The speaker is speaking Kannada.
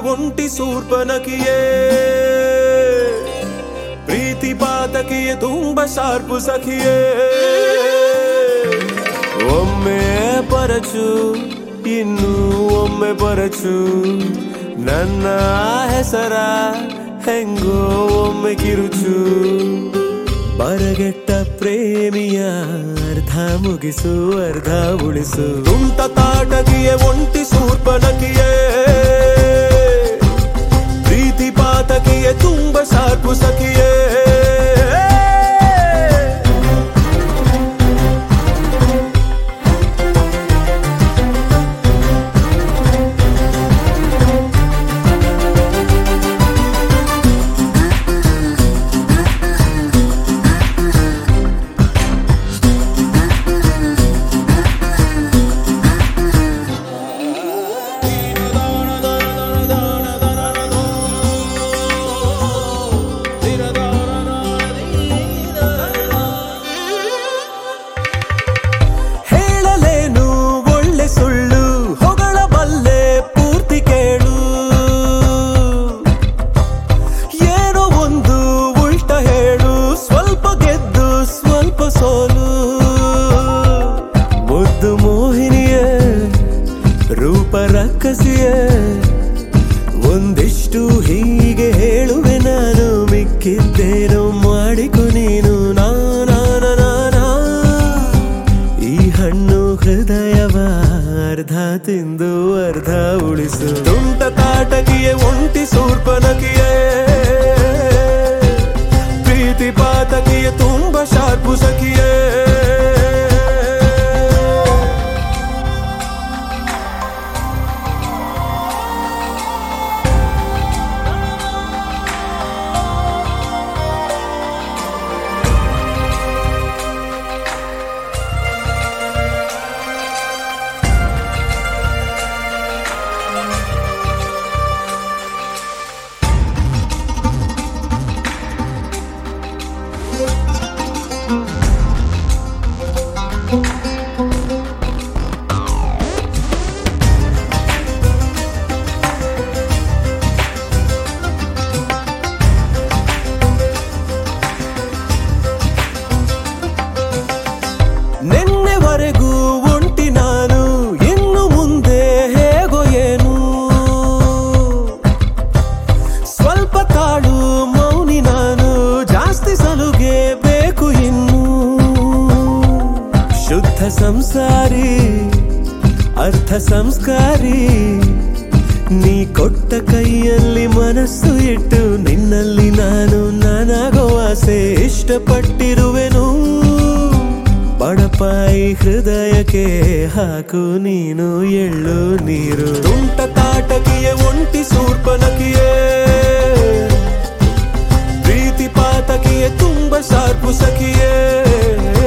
ಒಂಟಿ ಸೂರ್ಪನಕಿಯೇ ಪ್ರೀತಿ ಪಾತಕಿಯೇ ತುಂಬ ಶಾರ್ಪು ಸಖಿಯೇ ಒಮ್ಮೆ ಪರಚು ಇನ್ನು ಒಮ್ಮೆ ಪರಚು ನನ್ನ ಹೆಸರ ಹೆಂಗೋ ಒಮ್ಮೆ ಕಿರುಚು ಬರಗೆಟ್ಟ ಪ್ರೇಮಿಯ ಅರ್ಧ ಮುಗಿಸು ಅರ್ಧ ಉಳಿಸು ತುಂಟ ತಾಟಕಿಯೇ ಒಂಟಿ ಸೂರ್ಪನಕಿಯೇ ಪ್ರೀತಿ ಪಾತಕಿಯೇ ತುಂಬ ಶಾರ್ಪು ಸಖಿಯೇ ಹೇಳಲೇನು ಒಳ್ಳೆ ಸುಳ್ಳು ಹೊಗಳಬಲ್ಲೆ ಪೂರ್ತಿ ಕೇಳು ಏನೋ ಒಂದು ಉಲ್ಟ ಹೇಳು ಸ್ವಲ್ಪ ಗೆದ್ದು ಸ್ವಲ್ಪ ಸೋಲು ಮುದ್ದು ಮೋಹಿನಿಯೇ ರೂಪ ರಕ್ಕಸಿಯೇ ಒಂದಿಷ್ಟು ಹೀಗೆ ಹೇಳುವೆ ನಾನು ಮಿಕ್ಕಿದ್ದೇನು ಮಾಡಿಕೊ ನೀನು ನಾನಾ ಈ ಹಣ್ಣು ಹೃದಯವ ಅರ್ಧ ತಿಂದು ಅರ್ಧ ಉಳಿಸು ತುಂಟ ತಾಟಕಿಯೇ ಒಂಟಿ ಸೂರ್ಪನಕಿಯೇ ಪ್ರೀತಿ ಪಾತಕಿಯೇ ತುಂಬ ಶಾರ್ಪು ಸಖಿಯೇ ನಿನ್ನೆವರೆಗೂ ಒಂಟಿ ನಾನು ಇನ್ನು ಮುಂದೆ ಹೇಗೋ ಏನು ಸ್ವಲ್ಪ ತಾಳು ಮೌನಿ ನಾನು ಜಾಸ್ತಿ ಸಲುಗೆ ಬೇಕು ಇನ್ನು ಶುದ್ಧ ಸಂಸಾರಿ ಅರ್ಥ ಸಂಸ್ಕಾರಿ ನೀ ಕೊಟ್ಟ ಕೈಯಲ್ಲಿ ಮನಸ್ಸು ಇಟ್ಟು ನಿನ್ನಲ್ಲಿ ನಾನು ನಾನಾಗೋ ಆಸೆ ಇಷ್ಟಪಟ್ಟಿರುವೆನು ಬಡಪಾಯಿ ಹೃದಯಕ್ಕೆ ಹಾಕು ನೀನು ಎಳ್ಳು ನೀರು ತುಂಟ ತಾಟಕಿಯೇ ಒಂಟಿ ಸೂರ್ಪನಕಿಯೇ ಪ್ರೀತಿ ಪಾತಕಿಯೇ ತುಂಬ ಶಾರ್ಪು ಸಖಿಯೇ